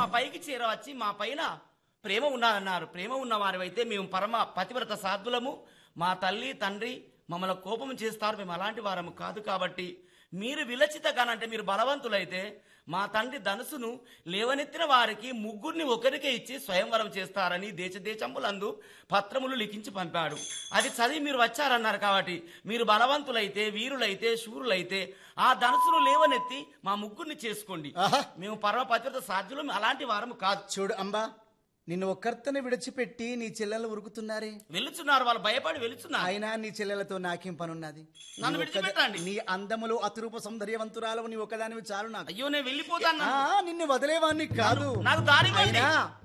పైకి చేరవచ్చి మా పైన ప్రేమ ఉన్నారన్నారు ప్రేమ ఉన్న వారివైతే మేము పరమ పతివ్రత సాధులము మా తల్లి తండ్రి మమ్మల్ని కోపం చేస్తారు మేము అలాంటి వారము కాదు కాబట్టి మీరు విలచితగానంటే మీరు బలవంతులైతే మా తండ్రి ధనుసును లేవనెత్తిన వారికి ముగ్గురిని ఒకరికే ఇచ్చి స్వయంవరం చేస్తారని దేశ దేశములందు పత్రములు లిఖించి పంపాడు అది చదివి మీరు వచ్చారన్నారు కాబట్టి మీరు బలవంతులైతే వీరులైతే శూరులైతే ఆ ధనుసును లేవనెత్తి మా ముగ్గురిని చేసుకోండి ఆహా మేము పరమ పతివ్రత సాధ్యులు అలాంటి వారము కాదు చూడు అంబా నిన్ను ఒక్కర్తని విడిచిపెట్టి నీ చెల్లెలు ఉరుకుతున్నారే వెలుచున్నారు వాళ్ళు భయపడి వెలుచున్నారు అయినా నీ చెల్లెలతో నాకేం పనున్నది నన్ను నీ ఒక్కద- విడిచిపెట్టండి. నీ అందములు అతురూప సౌందర్యవంతురాలు నీ ఒకదానివి చాలు నాకు అయ్యో నేను వెళ్ళిపోతాను ఆ, నిన్ను వదిలేవాన్ని కాదు నాకు దారి ఇవ్వండి. అయినా